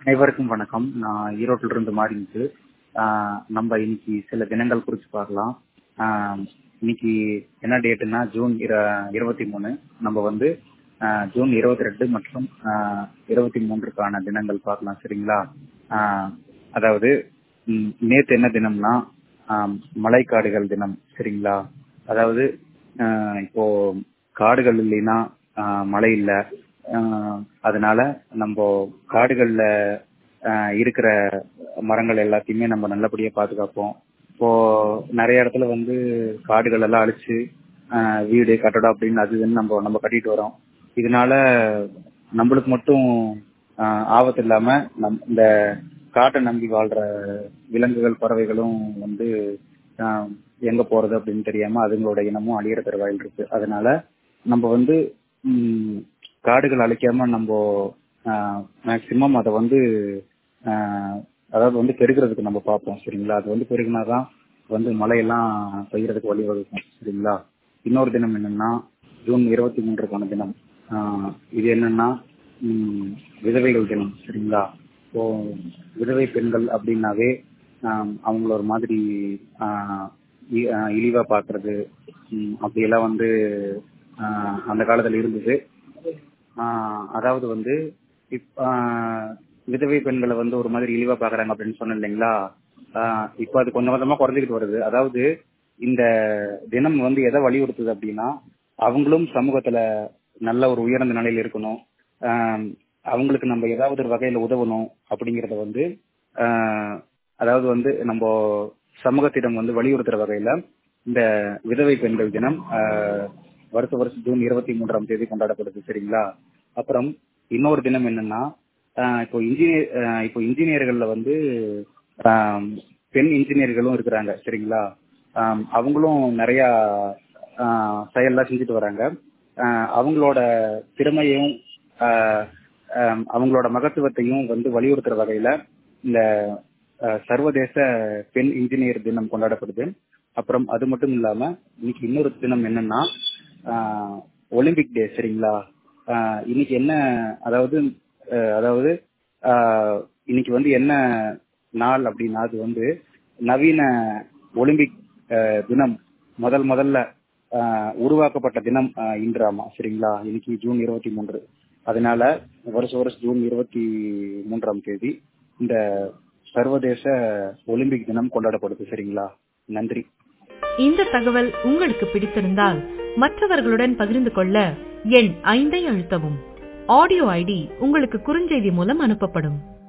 அனைவருக்கும் வணக்கம் நான் ஈரோட்டில் இருந்து மாறிட்டு நம்ம இன்னைக்கு சில தினங்கள் குறித்து பார்க்கலாம் ஆஹ் இன்னைக்கு என்ன டேட்டுன்னா ஜூன் இர- இருபத்தி மூணு நம்ம வந்து ஆஹ் ஜூன் இருபத்தி ரெண்டு மற்றும் ஆஹ் இருபத்தி மூன்றுக்கான தினங்கள் பார்க்கலாம் சரிங்களா ஆஹ் அதாவது ம், நேத்து என்ன தினம்னா ஆஹ் மழைக்காடுகள் தினம் சரிங்களா அதாவது ஆஹ் இப்போ காடுகள் இல்லைன்னா ஆஹ் மழை இல்ல ஆஹ் அதனால நம்ம காடுகள்ல ஆஹ் இருக்கிற மரங்கள் எல்லாத்தையுமே நம்ம நல்லபடியா பாதுகாப்போம் இப்போ நிறைய இடத்துல வந்து காடுகள் எல்லாம் அழிச்சு ஆஹ் வீடு கட்டடம் அப்படின்னு அது இதுன்னு நம்ம நம்ம கட்டிட்டு வரோம் இதனால நம்மளுக்கு மட்டும் ஆஹ் ஆபத்து இல்லாம நம் இந்த காட்டை நம்பி வாழ்ற விலங்குகள் பறவைகளும் வந்து ஆஹ் எங்க போறது அப்படின்னு தெரியாம அதுங்களோட இனமும் அழியிற தருவாயில் இருக்கு அதனால நம்ம வந்து ம், காடுகள் அழிக்காம நம்ம மேக்சிமம் அதை வந்து ஆஹ் அதாவது வந்து பெருகிறதுக்கு நம்ம பார்ப்போம் சரிங்களா அது வந்து பெருகினாதான் வந்து மழையெல்லாம் பெய்யறதுக்கு வழிவகுக்கும் சரிங்களா இன்னொரு தினம் என்னன்னா ஜூன் இருபத்தி மூன்றுக்கான தினம் ஆஹ் இது என்னன்னா ம், விதவைகள் தினம் சரிங்களா இப்போ விதவை பெண்கள் அப்படின்னாவே ஆஹ் அவங்கள ஒரு மாதிரி ஆஹ் இ- ஆஹ் இழிவா பாக்குறது ம், அப்படியெல்லாம் வந்து ஆஹ் அந்த காலத்துல இருந்தது ஆஹ் அதாவது வந்து இப் ஆஹ் விதவை பெண்களை வந்து ஒரு மாதிரி இழிவா பாக்குறாங்க அப்படின்னு சொன்னேன் இல்லைங்களா ஆஹ் இப்ப அது கொஞ்சம் கொஞ்சமா குறைஞ்சிக்கிட்டு வருது அதாவது இந்த தினம் வந்து எதை வலியுறுத்துது அப்படின்னா அவங்களும் சமூகத்துல நல்ல ஒரு உயர்ந்த நிலையில இருக்கணும் ஆஹ் அவங்களுக்கு நம்ம ஏதாவது ஒரு வகையில உதவணும் அப்படிங்கறத வந்து ஆஹ் அதாவது வந்து நம்ம சமூகத்திடம் வந்து வலியுறுத்துற வகையில இந்த விதவை பெண்கள் தினம் ஆஹ் வருஷ வருஷம் ஜூன் இருபத்தி மூன்றாம் தேதி கொண்டாடப்படுது சரிங்களா அப்புறம் இன்னொரு தினம் என்னன்னா ஆஹ் இப்போ இன்ஜினியர் ஆஹ் இப்போ இன்ஜினியர்கள்ல வந்து ஆஹ் பெண் இன்ஜினியர்களும் இருக்கிறாங்க சரிங்களா ஆஹ் அவங்களும் நிறைய ஆஹ் செயல்லாம் செஞ்சுட்டு வராங்க ஆஹ் அவங்களோட திறமையும் ஆஹ் ஆஹ் அவங்களோட மகத்துவத்தையும் வந்து வலியுறுத்துற வகையில இந்த ஆஹ் சர்வதேச பெண் இன்ஜினியர் தினம் கொண்டாடப்படுது அப்புறம் அது மட்டும் இல்லாம இன்னைக்கு இன்னொரு தினம் என்னன்னா ஆஹ் ஒலிம்பிக் டே சரிங்களா ஆஹ் இன்னைக்கு என்ன அதாவது ஆஹ் அதாவது ஆஹ் இன்னைக்கு வந்து என்ன நாள் அப்படின்னா அது வந்து நவீன ஒலிம்பிக் ஆஹ் தினம் முதல் முதல்ல ஆஹ் உருவாக்கப்பட்ட தினம் ஆஹ் இன்றாமா சரிங்களா இன்னைக்கு ஜூன் இருபத்தி மூன்று அதனால வருஷம் வருஷம் ஜூன் இருபத்தி மூன்றாம் தேதி இந்த சர்வதேச ஒலிம்பிக் தினம் கொண்டாடப்படுது சரிங்களா நன்றி இந்த தகவல் உங்களுக்கு பிடித்திருந்தால் மற்றவர்களுடன் பகிர்ந்து கொள்ள எண் ஐந்தை அழுத்தவும் ஆடியோ ஐடி உங்களுக்கு குறுஞ்செய்தி மூலம் அனுப்பப்படும்